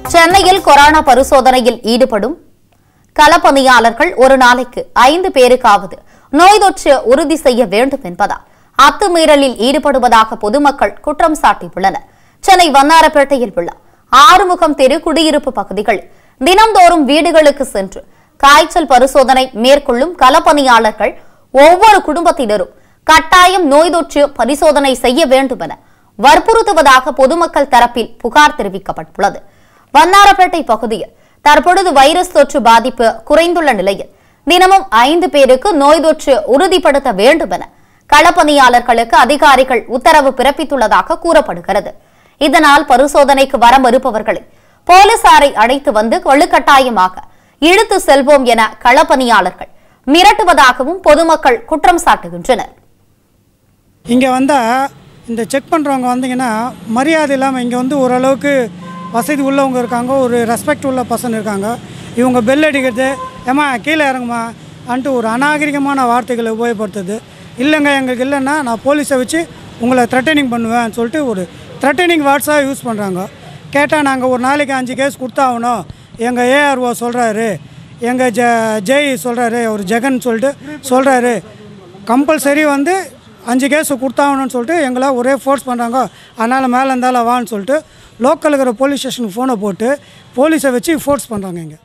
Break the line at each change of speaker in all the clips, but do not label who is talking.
சென்னையில் கொரோனா பரிசோதனையில் ஈடுபடும் களப்பணியாளர்கள் ஒரு நாளைக்கு ஐந்து பேருக்காவது நோய் தொற்று உறுதி செய்ய வேண்டும் என்பதால் அத்துமீறலில் ஈடுபடுவதாக பொதுமக்கள் குற்றம் சாட்டியுள்ளனர் சென்னை வண்ணாரப்பேட்டையில் உள்ள ஆறுமுகம் தெரு குடியிருப்பு பகுதிகளில் தினம்தோறும் வீடுகளுக்கு சென்று காய்ச்சல் பரிசோதனை மேற்கொள்ளும் களப்பணியாளர்கள் ஒவ்வொரு குடும்பத்தினரும் கட்டாயம் நோய் தொற்று பரிசோதனை செய்ய வேண்டும் என வற்புறுத்துவதாக பொதுமக்கள் தரப்பில் புகார் தெரிவிக்கப்பட்டுள்ளது வண்ணாரப்பேட்டை பகுதியில் தற்பொழுது வைரஸ் தொற்று பாதிப்பு குறைந்துள்ள நிலையில் தினமும் ஐந்து பேருக்கு நோய் தொற்று உறுதிப்படுத்த வேண்டும் என களப்பணியாளர்களுக்கு அதிகாரிகள் உத்தரவு பிறப்பித்துள்ளதாக கூறப்படுகிறது இதனால் பரிசோதனைக்கு வர மறுப்பவர்களை போலீசாரை அழைத்து வந்து வலுக்கட்டாயமாக இழுத்து செல்வோம் என களப்பணியாளர்கள் மிரட்டுவதாகவும் பொதுமக்கள் குற்றம் சாட்டுகின்றனர்
இங்கே வந்தால் இந்த செக் பண்ணுறவங்க வந்தீங்கன்னா மரியாதை இல்லாமல் இங்கே வந்து ஓரளவுக்கு வசதி உள்ளவங்க இருக்காங்க ஒரு ரெஸ்பெக்ட் உள்ள பர்சன் இருக்காங்க இவங்க பெல் அடிக்கிறது ஏம்மா கீழே இறங்குமா அன்ட்டு ஒரு அநாகரிகமான வார்த்தைகளை உபயோகப்படுத்துது இல்லைங்க எங்களுக்கு இல்லைன்னா நான் போலீஸை வச்சு உங்களை த்ரெட்டனிங் பண்ணுவேன் சொல்லிட்டு ஒரு த்ரெட்டனிங் வேர்ட்ஸாக யூஸ் பண்ணுறாங்க கேட்டால் நாங்கள் ஒரு நாளைக்கு அஞ்சு கேஸ் கொடுத்தாகணும் எங்கள் ஏஆர்ஓ சொல்கிறாரு எங்கள் ஜ ஜெய் சொல்கிறாரு ஒரு ஜெகன் சொல்லிட்டு சொல்கிறாரு கம்பல்சரி வந்து அஞ்சு கேஸ் கொடுத்தாகணும்னு சொல்லிட்டு எங்களை ஒரே ஃபோர்ஸ் பண்ணுறாங்க அதனால் மேலே இருந்தாலும் வான்னு சொல்லிட்டு லோக்கல் இருக்கிற போலீஸ் ஸ்டேஷனுக்கு ஃபோனை போட்டு போலீஸை வச்சு ஃபோர்ஸ் பண்ணுறாங்க இங்கே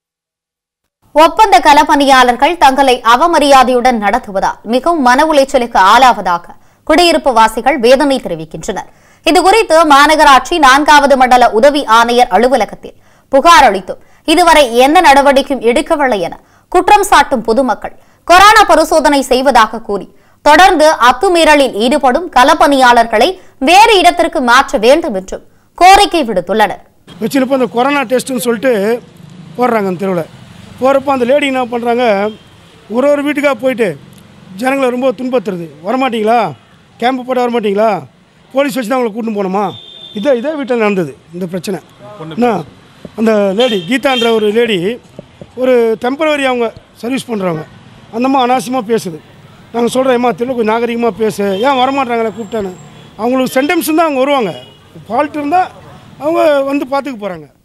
ஒப்பந்த களப்பணியாளர்கள் தங்களை அவமரியாதையுடன் நடத்துவதால் மிகவும் மன உளைச்சலுக்கு ஆளாவதாக குடியிருப்பு வாசிகள் வேதனை தெரிவிக்கின்றனர் இதுகுறித்து மாநகராட்சி நான்காவது மண்டல உதவி ஆணையர் அலுவலகத்தில் புகார் அளித்தும் இதுவரை எந்த நடவடிக்கையும் எடுக்கவில்லை என குற்றம் சாட்டும் பொதுமக்கள் கொரோனா பரிசோதனை செய்வதாக கூறி தொடர்ந்து அத்துமீறலில் ஈடுபடும் களப்பணியாளர்களை வேறு இடத்திற்கு மாற்ற வேண்டும் என்றும் கோரிக்கை விடுத்துள்ளனர்
வச்சுருப்போம் அந்த கொரோனா டெஸ்ட்டுன்னு சொல்லிட்டு போடுறாங்க அந்த தெருவில் போகிறப்போ அந்த லேடி என்ன பண்ணுறாங்க ஒரு ஒரு வீட்டுக்காக போயிட்டு ஜனங்களை ரொம்ப துன்பத்துறது வரமாட்டீங்களா கேம்பு போட வரமாட்டீங்களா போலீஸ் வச்சு தான் அவங்களை கூட்டின்னு போனோமா இதே இதே வீட்டில் நடந்தது இந்த பிரச்சனை என்ன அந்த லேடி கீதான்ற ஒரு லேடி ஒரு டெம்பரவரி அவங்க சர்வீஸ் பண்ணுறவங்க அந்தம்மா அனாவசியமாக பேசுது நாங்கள் சொல்கிறோம் ஏம்மா தெருவில் கொஞ்சம் நாகரிகமாக பேசு ஏன் வரமாட்டாங்களே கூப்பிட்டான்னு அவங்களுக்கு சென்டெம்ஸ் தான் அவங்க வருவாங்க ஃபால்ட் இருந்தால் அவங்க வந்து பார்த்துக்க போகிறாங்க